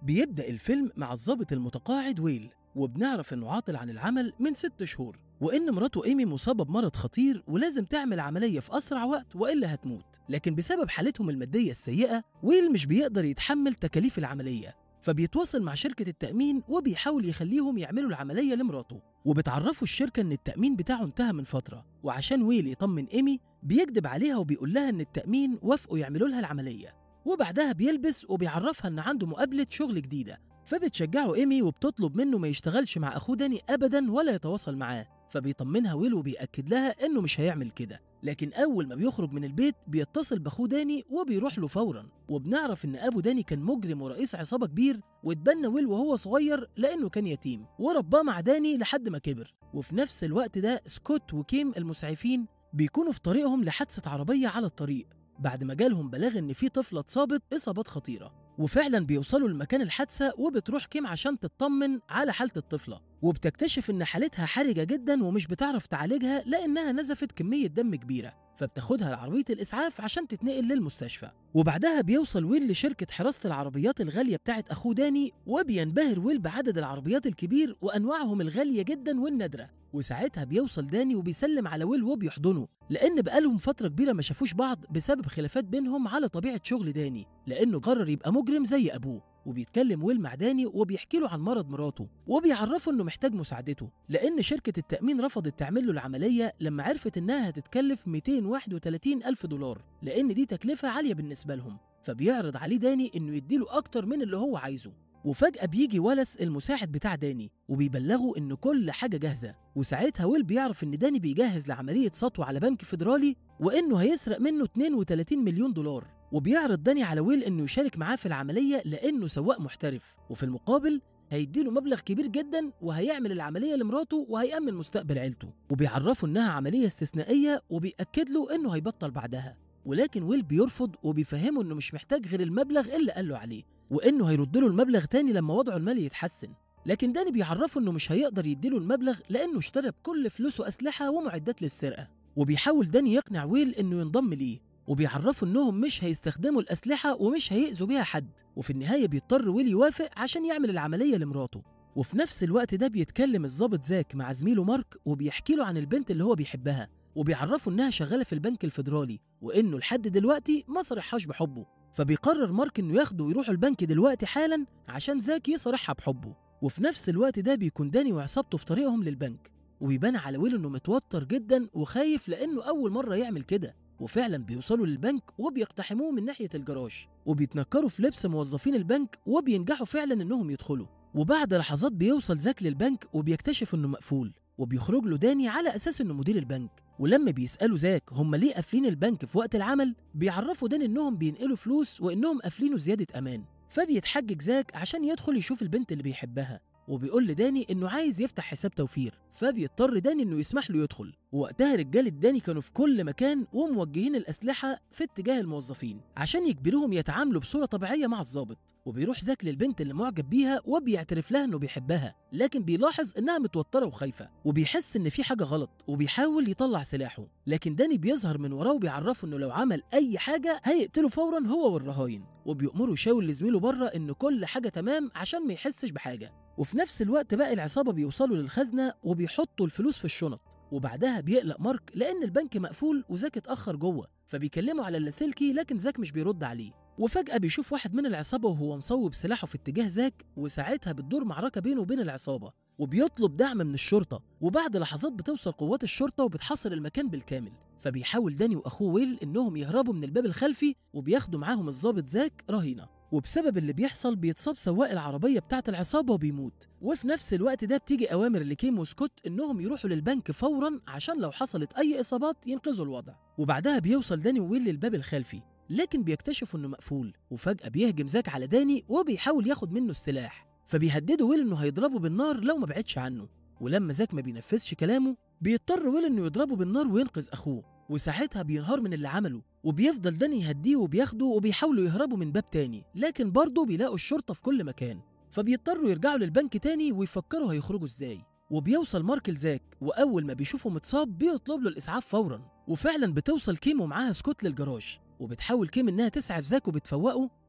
بيبدأ الفيلم مع الضابط المتقاعد ويل وبنعرف انه عاطل عن العمل من ست شهور وان مراته ايمي مصابه بمرض خطير ولازم تعمل عمليه في اسرع وقت والا هتموت لكن بسبب حالتهم الماديه السيئه ويل مش بيقدر يتحمل تكاليف العمليه فبيتواصل مع شركة التأمين وبيحاول يخليهم يعملوا العملية لمراته وبتعرفوا الشركة إن التأمين بتاعه انتهى من فترة وعشان ويل يطمن إيمي بيكذب عليها وبيقول لها إن التأمين وافقوا يعملوا لها العملية وبعدها بيلبس وبيعرفها إن عنده مقابلة شغل جديدة فبتشجعه إيمي وبتطلب منه ما يشتغلش مع أخوه داني أبدا ولا يتواصل معاه فبيطمنها ويل وبيأكد لها إنه مش هيعمل كده لكن أول ما بيخرج من البيت بيتصل بأخوه داني وبيروح له فورا وبنعرف إن أبو داني كان مجرم ورئيس عصابة كبير واتبنى ويل وهو صغير لأنه كان يتيم ورباه مع داني لحد ما كبر وفي نفس الوقت ده سكوت وكيم المسعفين بيكونوا في طريقهم لحادثة عربية على الطريق بعد ما جالهم بلاغ إن في طفلة اتصابت إصابات خطيرة وفعلا بيوصلوا لمكان الحادثة وبتروح كيم عشان تطمن على حالة الطفلة وبتكتشف إن حالتها حرجة جدا ومش بتعرف تعالجها لأنها نزفت كمية دم كبيرة فبتاخدها لعربية الإسعاف عشان تتنقل للمستشفى وبعدها بيوصل ويل لشركة حراسة العربيات الغالية بتاعت أخوه داني وبينبهر ويل بعدد العربيات الكبير وأنواعهم الغالية جدا والنادرة وساعتها بيوصل داني وبيسلم على ويل وبيحضنه لأن بقالهم فترة كبيرة ما شافوش بعض بسبب خلافات بينهم على طبيعة شغل داني لأنه قرر يبقى مجرم زي أبوه وبيتكلم ويل مع داني وبيحكي له عن مرض مراته وبيعرفه انه محتاج مساعدته لان شركه التامين رفضت تعمل له العمليه لما عرفت انها هتتكلف 231 الف دولار لان دي تكلفه عاليه بالنسبه لهم فبيعرض عليه داني انه يديله اكتر من اللي هو عايزه وفجأة بيجي ولس المساعد بتاع داني وبيبلغه إن كل حاجة جاهزة وساعتها ويل بيعرف إن داني بيجهز لعملية سطو على بنك فيدرالي وإنه هيسرق منه 32 مليون دولار وبيعرض داني على ويل إنه يشارك معاه في العملية لأنه سواق محترف وفي المقابل هيديله مبلغ كبير جدا وهيعمل العملية لمراته وهيأمن مستقبل عيلته وبيعرفه إنها عملية استثنائية وبيأكد له إنه هيبطل بعدها ولكن ويل بيرفض وبيفهمه إنه مش محتاج غير المبلغ اللي قال له عليه وإنه هيرد له المبلغ تاني لما وضعه المالي يتحسن لكن داني بيعرفه إنه مش هيقدر يديله المبلغ لأنه اشترى بكل فلوسه أسلحة ومعدات للسرقة وبيحاول داني يقنع ويل إنه ينضم ليه وبيعرفوا انهم مش هيستخدموا الاسلحه ومش هيأذوا بيها حد وفي النهايه بيضطر ويل يوافق عشان يعمل العمليه لمراته وفي نفس الوقت ده بيتكلم الضابط زاك مع زميله مارك وبيحكي له عن البنت اللي هو بيحبها وبيعرفه انها شغاله في البنك الفيدرالي وانه لحد دلوقتي ما صرحهاش بحبه فبيقرر مارك انه ياخده ويروحوا البنك دلوقتي حالا عشان زاك يصرحها بحبه وفي نفس الوقت ده بيكون داني وعصابته في طريقهم للبنك وبيبان على ويل انه متوتر جدا وخايف لانه اول مره يعمل كده وفعلا بيوصلوا للبنك وبيقتحموه من ناحيه الجراج وبيتنكروا في لبس موظفين البنك وبينجحوا فعلا انهم يدخلوا وبعد لحظات بيوصل زاك للبنك وبيكتشف انه مقفول وبيخرج له داني على اساس انه مدير البنك ولما بيسالوا زاك هم ليه قافلين البنك في وقت العمل بيعرفوا داني انهم بينقلوا فلوس وانهم قافلينه زياده امان فبيتحجج زاك عشان يدخل يشوف البنت اللي بيحبها وبيقول لداني انه عايز يفتح حساب توفير فبيضطر داني انه يسمح له يدخل ووقتها رجاله داني كانوا في كل مكان وموجهين الاسلحه في اتجاه الموظفين عشان يجبروهم يتعاملوا بصوره طبيعيه مع الضابط وبيروح زاك للبنت اللي معجب بيها وبيعترف لها انه بيحبها لكن بيلاحظ انها متوتره وخايفه وبيحس ان في حاجه غلط وبيحاول يطلع سلاحه لكن داني بيظهر من وراه وبيعرفه انه لو عمل اي حاجه هيقتله فورا هو والرهاين وبيأمره يشاور لزميله بره ان كل حاجه تمام عشان ما يحسش بحاجه وفي نفس الوقت باقي العصابه بيوصلوا للخزنه وبيحطوا الفلوس في الشنط وبعدها بيقلق مارك لان البنك مقفول وزاك اتاخر جوه فبيكلمه على اللاسلكي لكن زاك مش بيرد عليه وفجأة بيشوف واحد من العصابة وهو مصوب سلاحه في اتجاه زاك وساعتها بتدور معركة بينه وبين العصابة وبيطلب دعم من الشرطة وبعد لحظات بتوصل قوات الشرطة وبتحاصر المكان بالكامل فبيحاول داني وأخوه ويل إنهم يهربوا من الباب الخلفي وبياخدوا معاهم الضابط زاك رهينة وبسبب اللي بيحصل بيتصاب سواق العربية بتاعة العصابة وبيموت وفي نفس الوقت ده بتيجي أوامر لكيم وسكوت إنهم يروحوا للبنك فورا عشان لو حصلت أي إصابات ينقذوا الوضع وبعدها بيوصل داني وويل للباب الخلفي لكن بيكتشفوا إنه مقفول وفجأة بيهجم زاك على داني وبيحاول ياخد منه السلاح فبيهددوا ويل إنه هيضربه بالنار لو ما بعدش عنه ولما زاك ما بينفذش كلامه بيضطر ويل إنه يضربه بالنار وينقذ أخوه وساعتها بينهار من اللي عمله وبيفضل داني يهديه وبياخده وبيحاولوا يهربوا من باب تاني لكن برضه بيلاقوا الشرطة في كل مكان فبيضطروا يرجعوا للبنك تاني ويفكروا هيخرجوا ازاي وبيوصل مارك لزاك واول ما بيشوفه متصاب بيطلب له الاسعاف فورا وفعلا بتوصل كيم ومعاها سكوت للجراج وبتحاول كيم انها تسعف زاك وبتفوقه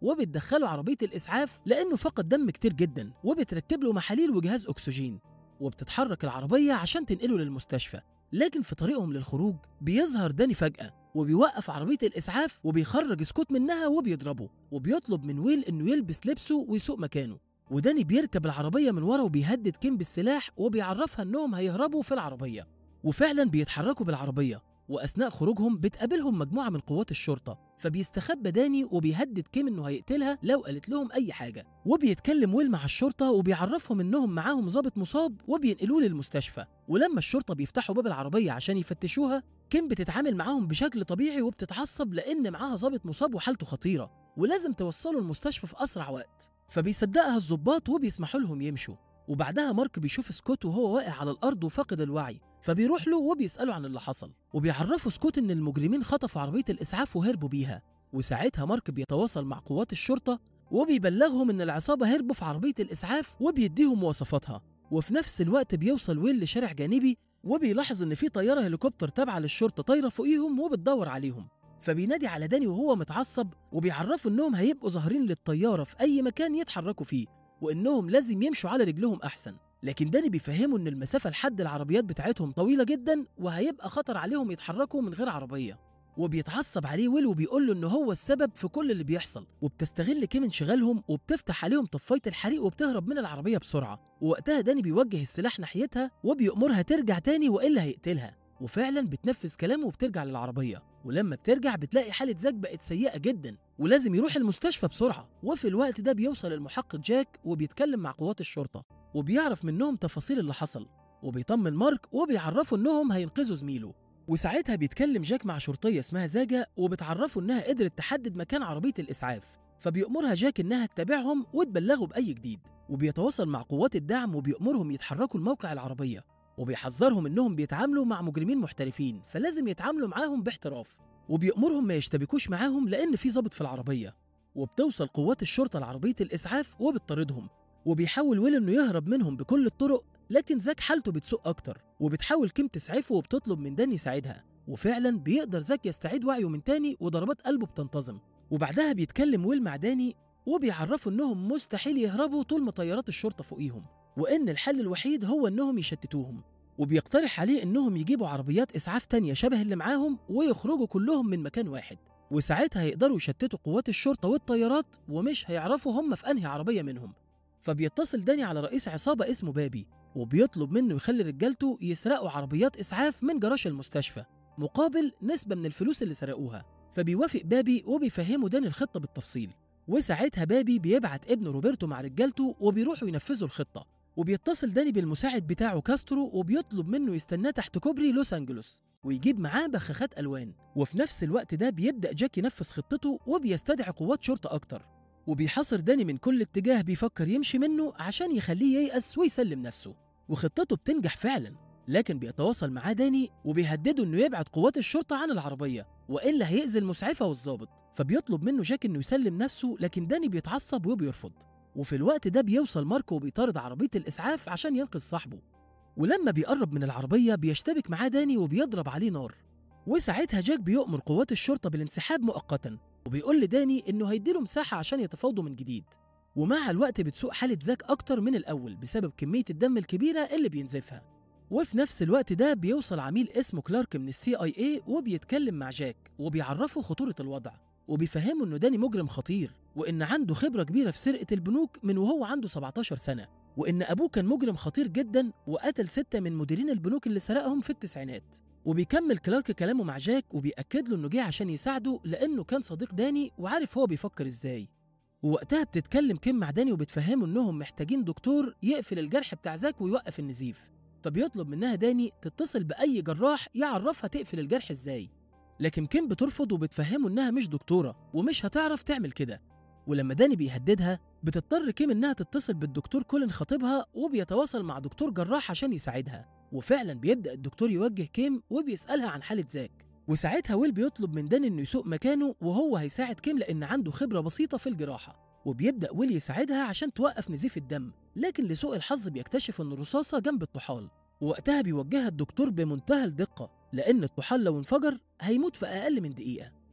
وبتدخله عربية الإسعاف لأنه فقد دم كتير جدا وبتركب له محاليل وجهاز أكسجين وبتتحرك العربية عشان تنقله للمستشفى لكن في طريقهم للخروج بيظهر داني فجأة وبيوقف عربية الإسعاف وبيخرج سكوت منها وبيضربه وبيطلب من ويل إنه يلبس لبسه ويسوق مكانه وداني بيركب العربية من ورا وبيهدد كيم بالسلاح وبيعرفها إنهم هيهربوا في العربية وفعلا بيتحركوا بالعربية وأثناء خروجهم بتقابلهم مجموعة من قوات الشرطة فبيستخبى داني وبيهدد كيم إنه هيقتلها لو قالت لهم أي حاجة وبيتكلم ويل مع الشرطة وبيعرفهم إنهم معاهم ضابط مصاب وبينقلوه للمستشفى ولما الشرطة بيفتحوا باب العربية عشان يفتشوها كيم بتتعامل معاهم بشكل طبيعي وبتتعصب لأن معاها ضابط مصاب وحالته خطيرة ولازم توصله المستشفى في أسرع وقت فبيصدقها الضباط وبيسمحوا لهم يمشوا وبعدها مارك بيشوف سكوت وهو واقع على الأرض وفاقد الوعي فبيروح له وبيسأله عن اللي حصل وبيعرفوا سكوت إن المجرمين خطفوا عربية الإسعاف وهربوا بيها وساعتها مارك بيتواصل مع قوات الشرطة وبيبلغهم إن العصابة هربوا في عربية الإسعاف وبيديهم مواصفاتها وفي نفس الوقت بيوصل ويل لشارع جانبي وبيلاحظ إن في طيارة هليكوبتر تابعة للشرطة طايرة فوقيهم وبتدور عليهم فبينادي على داني وهو متعصب وبيعرفوا إنهم هيبقوا ظاهرين للطيارة في أي مكان يتحركوا فيه وإنهم لازم يمشوا على رجلهم أحسن لكن داني بيفهمه إن المسافة لحد العربيات بتاعتهم طويلة جدا وهيبقى خطر عليهم يتحركوا من غير عربية وبيتعصب عليه ويل وبيقول له إن هو السبب في كل اللي بيحصل وبتستغل كيم انشغالهم وبتفتح عليهم طفاية الحريق وبتهرب من العربية بسرعة ووقتها داني بيوجه السلاح ناحيتها وبيأمرها ترجع تاني وإلا هيقتلها وفعلا بتنفذ كلامه وبترجع للعربية ولما بترجع بتلاقي حالة زاك بقت سيئة جدا ولازم يروح المستشفى بسرعة وفي الوقت ده بيوصل المحقق جاك وبيتكلم مع قوات الشرطة وبيعرف منهم تفاصيل اللي حصل وبيطمن مارك وبيعرفوا انهم هينقذوا زميله وساعتها بيتكلم جاك مع شرطية اسمها زاجا وبتعرفه انها قدرت تحدد مكان عربية الإسعاف فبيأمرها جاك انها تتابعهم وتبلغه بأي جديد وبيتواصل مع قوات الدعم وبيأمرهم يتحركوا لموقع العربية وبيحذرهم انهم بيتعاملوا مع مجرمين محترفين فلازم يتعاملوا معاهم باحتراف وبيأمرهم ما يشتبكوش معاهم لأن في ضابط في العربية وبتوصل قوات الشرطة لعربية الإسعاف وبتطاردهم وبيحاول ويل إنه يهرب منهم بكل الطرق لكن زاك حالته بتسوء أكتر وبتحاول كيم تسعفه وبتطلب من داني يساعدها وفعلا بيقدر زاك يستعيد وعيه من تاني وضربات قلبه بتنتظم وبعدها بيتكلم ويل مع داني وبيعرفوا إنهم مستحيل يهربوا طول ما طيارات الشرطة فوقيهم وإن الحل الوحيد هو إنهم يشتتوهم وبيقترح عليه إنهم يجيبوا عربيات إسعاف تانية شبه اللي معاهم ويخرجوا كلهم من مكان واحد وساعتها هيقدروا يشتتوا قوات الشرطة والطيارات ومش هيعرفوا هم في أنهي عربية منهم فبيتصل داني على رئيس عصابة اسمه بابي وبيطلب منه يخلي رجالته يسرقوا عربيات إسعاف من جراج المستشفى مقابل نسبة من الفلوس اللي سرقوها فبيوافق بابي وبيفهمه داني الخطة بالتفصيل وساعتها بابي بيبعت ابنه روبرتو مع رجالته وبيروحوا ينفذوا الخطة وبيتصل داني بالمساعد بتاعه كاسترو وبيطلب منه يستناه تحت كوبري لوس أنجلوس ويجيب معاه بخاخات ألوان وفي نفس الوقت ده بيبدأ جاك ينفذ خطته وبيستدعي قوات شرطة أكتر وبيحاصر داني من كل اتجاه بيفكر يمشي منه عشان يخليه ييأس ويسلم نفسه وخطته بتنجح فعلا لكن بيتواصل معاه داني وبيهدده انه يبعد قوات الشرطة عن العربية والا هيأذي المسعفة والظابط فبيطلب منه جاك انه يسلم نفسه لكن داني بيتعصب وبيرفض وفي الوقت ده بيوصل ماركو وبيطارد عربية الإسعاف عشان ينقذ صاحبه ولما بيقرب من العربية بيشتبك معاه داني وبيضرب عليه نار وساعتها جاك بيؤمر قوات الشرطة بالانسحاب مؤقتا وبيقول لداني إنه هيديله مساحة عشان يتفاوضوا من جديد ومع الوقت بتسوء حالة زاك أكتر من الأول بسبب كمية الدم الكبيرة اللي بينزفها وفي نفس الوقت ده بيوصل عميل اسمه كلارك من السي اي اي وبيتكلم مع جاك وبيعرفه خطورة الوضع وبيفهمه انه داني مجرم خطير وان عنده خبرة كبيرة في سرقة البنوك من وهو عنده 17 سنة وان ابوه كان مجرم خطير جدا وقتل ستة من مديرين البنوك اللي سرقهم في التسعينات وبيكمل كلارك كلامه مع جاك وبيأكد له انه جه عشان يساعده لانه كان صديق داني وعارف هو بيفكر ازاي ووقتها بتتكلم كيم مع داني وبتفهمه انهم محتاجين دكتور يقفل الجرح بتاع زاك ويوقف النزيف فبيطلب منها داني تتصل بأي جراح يعرفها تقفل الجرح ازاي لكن كيم بترفض وبتفهمه انها مش دكتورة ومش هتعرف تعمل كده ولما داني بيهددها بتضطر كيم انها تتصل بالدكتور كولين خطيبها وبيتواصل مع دكتور جراح عشان يساعدها وفعلا بيبدأ الدكتور يوجه كيم وبيسألها عن حالة زاك وساعتها ويل بيطلب من داني انه يسوق مكانه وهو هيساعد كيم لان عنده خبرة بسيطة في الجراحة وبيبدأ ويل يساعدها عشان توقف نزيف الدم لكن لسوء الحظ بيكتشف ان الرصاصة جنب الطحال ووقتها بيوجهها الدكتور بمنتهى الدقة لأن الطحال لو انفجر هيموت في أقل من دقيقة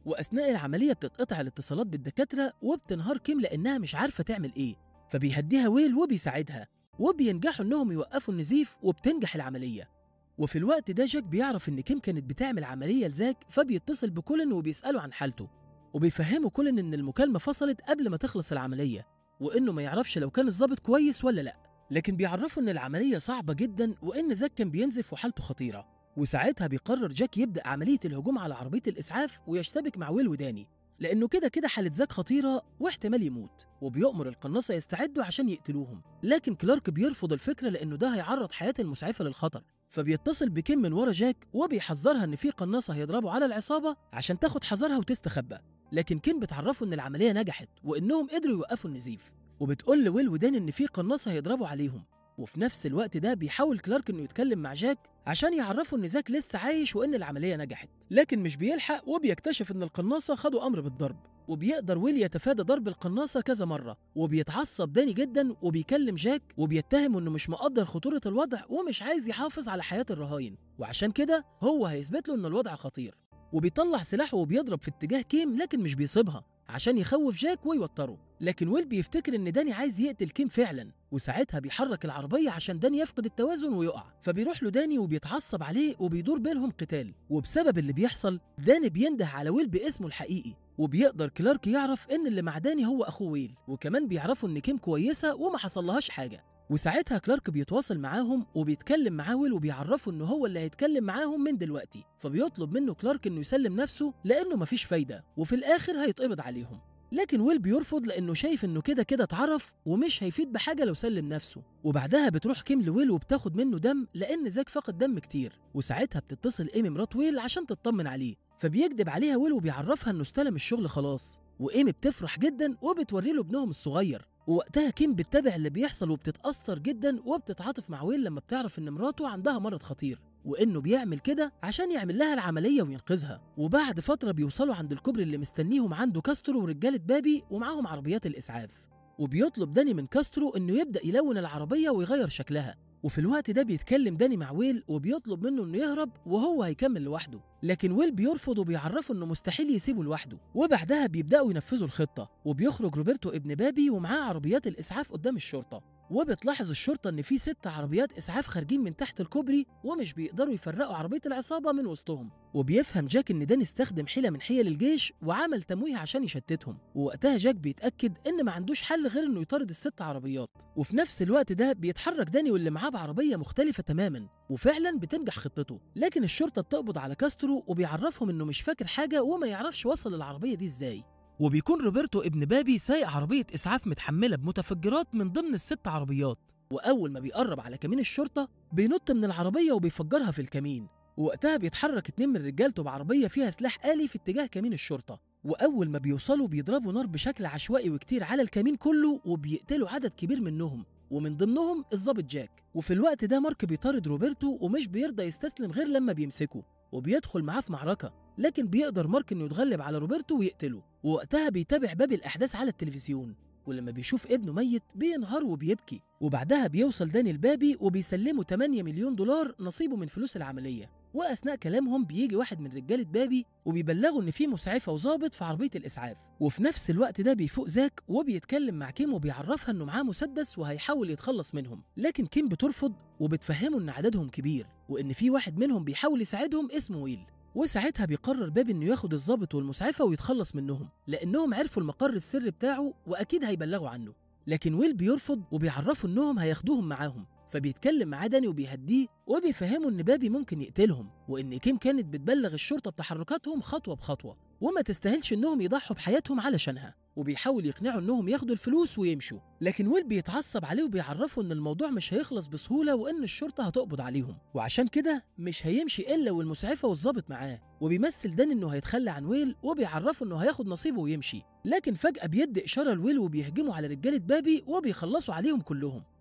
وأثناء العملية بتتقطع الاتصالات بالدكاترة وبتنهار كيم لأنها مش عارفة تعمل إيه فبيهديها ويل وبيساعدها وبينجحوا إنهم يوقفوا النزيف وبتنجح العملية وفي الوقت ده جاك بيعرف إن كيم كانت بتعمل عملية لزاك فبيتصل بكولن وبيسأله عن حالته وبيفهمه كولن إن المكالمة فصلت قبل ما تخلص العملية وإنه ما يعرفش لو كان الظابط كويس ولا لأ لكن بيعرفه إن العملية صعبة جدا وإن زاك كان بينزف وحالته خطيرة وساعتها بيقرر جاك يبدأ عملية الهجوم على عربية الإسعاف ويشتبك مع ويل وداني لأنه كده كده حالة زاك خطيرة واحتمال يموت وبيؤمر القناصة يستعدوا عشان يقتلوهم لكن كلارك بيرفض الفكرة لأنه ده هيعرض حياة المسعفة للخطر فبيتصل بكيم من ورا جاك وبيحذرها إن في قناصة هيضربوا على العصابة عشان تاخد حذرها وتستخبى لكن كيم بتعرفه إن العملية نجحت وإنهم قدروا يوقفوا النزيف وبتقول لويل ودان إن في قناصة هيضربوا عليهم وفي نفس الوقت ده بيحاول كلارك انه يتكلم مع جاك عشان يعرفه ان زاك لسه عايش وان العمليه نجحت لكن مش بيلحق وبيكتشف ان القناصه خدوا امر بالضرب وبيقدر ويل يتفادى ضرب القناصه كذا مره وبيتعصب داني جدا وبيكلم جاك وبيتهم انه مش مقدر خطوره الوضع ومش عايز يحافظ على حياه الرهاين وعشان كده هو هيثبت له ان الوضع خطير وبيطلع سلاحه وبيضرب في اتجاه كيم لكن مش بيصيبها عشان يخوف جاك ويوتره لكن ويل بيفتكر ان داني عايز يقتل كيم فعلا وساعتها بيحرك العربية عشان داني يفقد التوازن ويقع فبيروح له داني وبيتعصب عليه وبيدور بينهم قتال وبسبب اللي بيحصل داني بينده على ويل باسمه الحقيقي وبيقدر كلارك يعرف ان اللي مع داني هو اخوه ويل وكمان بيعرفوا ان كيم كويسة وما حصلهاش حاجة وساعتها كلارك بيتواصل معاهم وبيتكلم معاه ويل وبيعرفه انه هو اللي هيتكلم معاهم من دلوقتي فبيطلب منه كلارك انه يسلم نفسه لانه مفيش فايدة وفي الاخر هيتقبض عليهم لكن ويل بيرفض لانه شايف انه كده كده اتعرف ومش هيفيد بحاجه لو سلم نفسه وبعدها بتروح كيم لويل وبتاخد منه دم لان زاك فقد دم كتير وساعتها بتتصل ايمي مرات ويل عشان تطمن عليه فبيكذب عليها ويل وبيعرفها انه استلم الشغل خلاص وايمي بتفرح جدا وبتوري له ابنهم الصغير ووقتها كيم بتتابع اللي بيحصل وبتتأثر جدا وبتتعاطف مع ويل لما بتعرف ان مراته عندها مرض خطير وانه بيعمل كده عشان يعمل لها العمليه وينقذها وبعد فتره بيوصلوا عند الكوبري اللي مستنيهم عنده كاسترو ورجاله بابي ومعاهم عربيات الاسعاف وبيطلب داني من كاسترو انه يبدا يلون العربيه ويغير شكلها وفي الوقت ده بيتكلم داني مع ويل وبيطلب منه انه يهرب وهو هيكمل لوحده لكن ويل بيرفض وبيعرفه انه مستحيل يسيبه لوحده وبعدها بيبداوا ينفذوا الخطه وبيخرج روبرتو ابن بابي ومعاه عربيات الاسعاف قدام الشرطه وبتلاحظ الشرطة إن في ست عربيات إسعاف خارجين من تحت الكوبري ومش بيقدروا يفرقوا عربية العصابة من وسطهم وبيفهم جاك إن دان استخدم حيلة من حيل الجيش وعمل تمويه عشان يشتتهم ووقتها جاك بيتأكد إن ما عندوش حل غير إنه يطارد الست عربيات وفي نفس الوقت ده بيتحرك داني واللي معاه بعربية مختلفة تماما وفعلا بتنجح خطته لكن الشرطة بتقبض على كاسترو وبيعرفهم إنه مش فاكر حاجة وما يعرفش وصل العربية دي إزاي وبيكون روبرتو ابن بابي سايق عربية إسعاف متحملة بمتفجرات من ضمن الست عربيات وأول ما بيقرب على كمين الشرطة بينط من العربية وبيفجرها في الكمين ووقتها بيتحرك اتنين من رجالته بعربية فيها سلاح آلي في اتجاه كمين الشرطة وأول ما بيوصلوا بيضربوا نار بشكل عشوائي وكتير على الكمين كله وبيقتلوا عدد كبير منهم ومن ضمنهم الضابط جاك وفي الوقت ده مارك بيطارد روبرتو ومش بيرضى يستسلم غير لما بيمسكه وبيدخل معاه في معركة لكن بيقدر مارك انه يتغلب على روبرتو ويقتله ووقتها بيتابع باب الاحداث على التلفزيون ولما بيشوف ابنه ميت بينهار وبيبكي وبعدها بيوصل داني البابي وبيسلمه 8 مليون دولار نصيبه من فلوس العملية واثناء كلامهم بيجي واحد من رجاله بابي وبيبلغوا ان في مسعفه وظابط في عربيه الاسعاف وفي نفس الوقت ده بيفوق زاك وبيتكلم مع كيم وبيعرفها انه معاه مسدس وهيحاول يتخلص منهم لكن كيم بترفض وبتفهمه ان عددهم كبير وان في واحد منهم بيحاول يساعدهم اسمه ويل وساعتها بيقرر باب انه ياخد الظابط والمسعفه ويتخلص منهم لانهم عرفوا المقر السري بتاعه واكيد هيبلغوا عنه لكن ويل بيرفض وبيعرفوا انهم هياخدوهم معاهم فبيتكلم مع داني وبيهديه وبيفهمه ان بابي ممكن يقتلهم وان كيم كانت بتبلغ الشرطه بتحركاتهم خطوه بخطوه وما تستاهلش انهم يضحوا بحياتهم علشانها وبيحاول يقنعه انهم ياخدوا الفلوس ويمشوا لكن ويل بيتعصب عليه وبيعرفه ان الموضوع مش هيخلص بسهوله وان الشرطه هتقبض عليهم وعشان كده مش هيمشي الا والمسعفه والظابط معاه وبيمثل دان انه هيتخلى عن ويل وبيعرفه انه هياخد نصيبه ويمشي لكن فجاه بيدي اشاره لويل وبيهجموا على رجاله بابي وبيخلصوا عليهم كلهم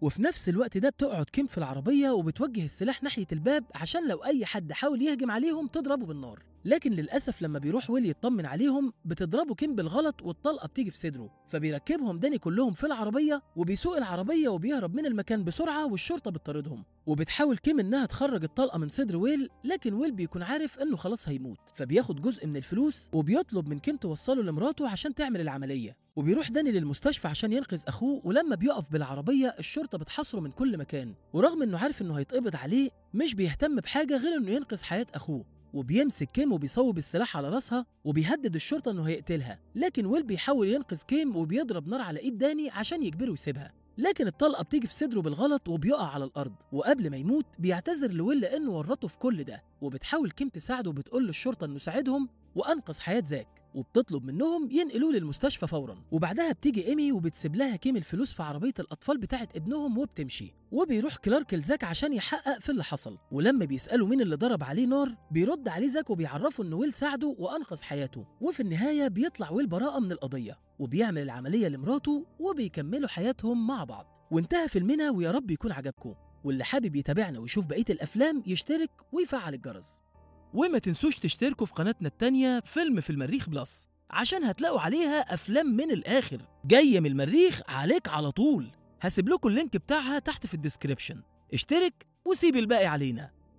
وفي نفس الوقت ده بتقعد كيم في العربية وبتوجه السلاح ناحية الباب عشان لو أي حد حاول يهجم عليهم تضربه بالنار لكن للأسف لما بيروح ويل يطمن عليهم بتضربه كيم بالغلط والطلقة بتيجي في صدره فبيركبهم داني كلهم في العربية وبيسوق العربية وبيهرب من المكان بسرعة والشرطة بتطاردهم وبتحاول كيم إنها تخرج الطلقة من صدر ويل لكن ويل بيكون عارف إنه خلاص هيموت فبياخد جزء من الفلوس وبيطلب من كيم توصله لمراته عشان تعمل العملية وبيروح داني للمستشفى عشان ينقذ اخوه ولما بيقف بالعربيه الشرطه بتحاصره من كل مكان ورغم انه عارف انه هيتقبض عليه مش بيهتم بحاجه غير انه ينقذ حياه اخوه وبيمسك كيم وبيصوب السلاح على راسها وبيهدد الشرطه انه هيقتلها لكن ويل بيحاول ينقذ كيم وبيضرب نار على ايد داني عشان يجبره يسيبها لكن الطلقه بتيجي في صدره بالغلط وبيقع على الارض وقبل ما يموت بيعتذر لويل لانه ورطه في كل ده وبتحاول كيم تساعده وبتقول للشرطه انه ساعدهم وانقذ حياه زاك وبتطلب منهم ينقلوه للمستشفى فورا وبعدها بتيجي ايمي وبتسيب لها كيم الفلوس في عربيه الاطفال بتاعه ابنهم وبتمشي وبيروح كلارك لزاك عشان يحقق في اللي حصل ولما بيسالوا مين اللي ضرب عليه نار بيرد عليه زاك وبيعرفه ان ويل ساعده وانقذ حياته وفي النهايه بيطلع ويل براءه من القضيه وبيعمل العمليه لمراته وبيكملوا حياتهم مع بعض وانتهى فيلمنا ويا رب يكون عجبكم واللي حابب يتابعنا ويشوف بقيه الافلام يشترك ويفعل الجرس وما تنسوش تشتركوا في قناتنا التانية فيلم في المريخ بلس عشان هتلاقوا عليها أفلام من الآخر جاية من المريخ عليك على طول هسيب لكم اللينك بتاعها تحت في الديسكريبشن اشترك وسيب الباقي علينا